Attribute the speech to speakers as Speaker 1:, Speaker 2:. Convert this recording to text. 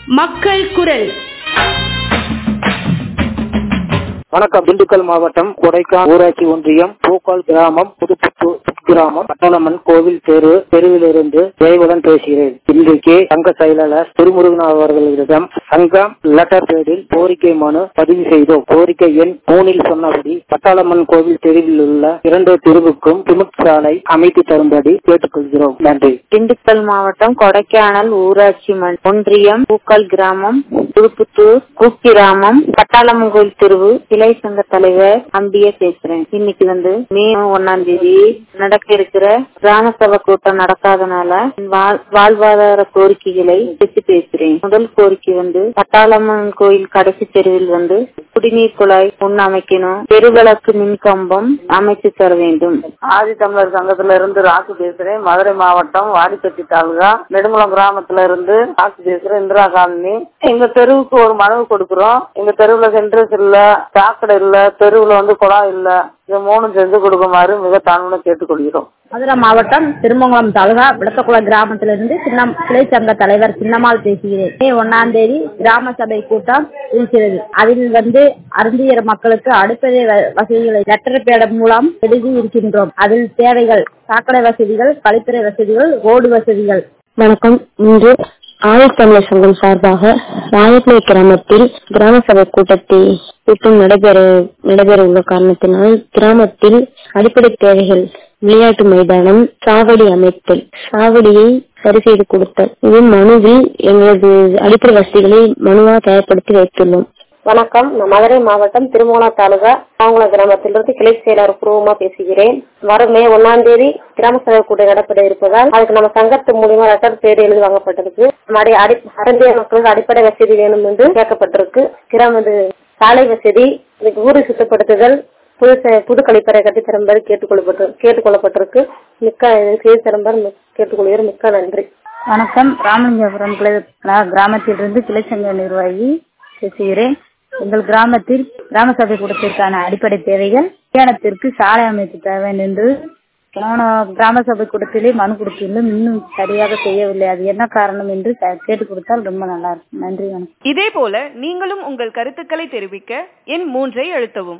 Speaker 1: மக்கள் குரல்
Speaker 2: வணக்கம் திண்டுக்கல் மாவட்டம் கொடைக்கால் ஊராட்சி ஒன்றியம் பூக்கால் கிராமம் புதுப்புத்தூர் கிராமம் பட்டாளம்மன் கோவில் தெரு தெருவிலிருந்து ஜெயவுடன் பேசுகிறேன் இன்றைக்கு சங்க செயலாளர் திருமுருகன் அவர்களிடம் சங்கம் லெட்டர் பேடில் கோரிக்கை மனு பதிவு செய்தோம் கோரிக்கை எண் மூணில் சொன்னபடி பட்டாளம்மன் கோவில் தெருவில் உள்ள இரண்டு தெருவுக்கும் சிமெண்ட் சாலை அமைத்து தரும்படி கேட்டுக்கொள்கிறோம் நன்றி
Speaker 3: திண்டுக்கல் மாவட்டம் கொடைக்கானல் ஊராட்சி மன்- ஒன்றியம் பூக்கல் கிராமம் திருப்புத்தூர் குக்கிராமம் பட்டாளம்மன் கோயில் தெருவு கிளை சங்க தலைவர் அம்பிய பேசுறேன் இன்னைக்கு வந்து மே ஒன்னாம் தேதி நடக்க இருக்கிற கிராம சபை கூட்டம் நடக்காதனால வாழ்- வாழ்வாதார கோரிக்கைகளை பேசி பேசுறேன் முதல் கோரிக்கை வந்து பட்டாளம்மன் கோயில் கடைசி தெருவில் வந்து குடிநீர் குழாய் ஒண்ணு அமைக்கணும் தெருவிளக்கு மின் கம்பம் அமைத்து தர வேண்டும்
Speaker 4: ஆதி தமிழர் சங்கத்துல இருந்து ராசு பேசுறேன் மதுரை மாவட்டம் வாடிப்பட்டி தாலுகா நெடுங்குளம் கிராமத்துல இருந்து ராசு பேசுறேன் இந்திரா காலனி எங்க தெருவுக்கு ஒரு மனு கொடுக்கிறோம் எங்க தெருவுல சென்ட்ரஸ் இல்ல சாக்கடை இல்ல தெருவுல வந்து குழாய் இல்ல இது மூணும் செஞ்சு கொடுக்குமாறு மிக தாழ்வுல கேட்டுக்கொள்கிறோம்
Speaker 5: மதுரை மாவட்டம் திருமங்கலம் தாலுகா விளக்கக்குளம் கிராமத்திலிருந்து சின்ன கிளை சங்க தலைவர் சின்னம்மாள் பேசுகிறேன் மே ஒன்னாம் தேதி கிராம சபை கூட்டம் இருக்கிறது அதில் வந்து அருந்தியர் மக்களுக்கு அடிப்படை வ- வசதிகளை லெட்டர் பேட் மூலம் எழுதி இருக்கின்றோம் அதில் தேவைகள் சாக்கடை வசதிகள் கழிப்பறை வசதிகள் ரோடு வசதிகள்
Speaker 6: வணக்கம் இன்று ஆயுத்தமிழர் சங்கம் சார்பாக ராயப்பளை கிராமத்தில் கிராம சபை கூட்டத்தை கூட்டம் நடைபெற நடைபெற உள்ள காரணத்தினால் கிராமத்தில் அடிப்படை தேவைகள் விளையாட்டு மைதானம் சாவடி அமைத்தல் சாவடியை சரி செய்து கொடுத்தல் இது மனுவில் எங்களது அடிப்படை வசதிகளை மனுவா தயார்படுத்தி வைத்துள்ளோம்
Speaker 7: வணக்கம் நான் மதுரை மாவட்டம் திருமூலம் தாலுகா மாங்குளம் கிராமத்திலிருந்து கிளை செயலர் பூர்வமா பேசுகிறேன் வரும் மே ஒன்னாம் தேதி கிராம சபை கூட்டம் நடைபெற இருப்பதால் அதுக்கு நம்ம சங்கத்து மூலியமா லெட்டர் பேர் எழுதி வாங்கப்பட்டிருக்கு நம்முடைய அடி அருந்திய மக்களுக்கு அடிப்படை வசதி வேணும் என்று கேட்கப்பட்டிருக்கு கிராம இது சாலை வசதி இதுக்கு ஊரை சுத்தப்படுத்துதல் புது ச- புது கழிப்பறை கட்டி தரும்படி கேட்டுக்கொள்ளப்பட்டு கேட்டுக்கொள்ளப்பட்டிருக்கு மிக்க செய்தி தரும்படி கேட்டுக்கொள்கிறேன் மிக்க நன்றி
Speaker 5: வணக்கம் ராமலிங்கபுரம் கிளை கிரா- கிராமத்திலிருந்து கிளை சங்க நிர்வாகி பேசுகிறேன் எங்கள் கிராமத்தில் கிராம சபை கூட்டத்திற்கான அடிப்படை தேவைகள் கல்யாணத்திற்கு சாலை அமைத்து தர வேண்டும் என்று போன கிராம சபை கூட்டத்திலே மனு கொடுத்துள்ளோம் இன்னும் சரியாக செய்யவில்லை அது என்ன காரணம் என்று க- கேட்டுக் கொடுத்தால் ரொம்ப நல்லா இருக்கும் நன்றி வணக்கம்
Speaker 1: இதே போல நீங்களும் உங்கள் கருத்துக்களை தெரிவிக்க எண் மூன்றை அழுத்தவும்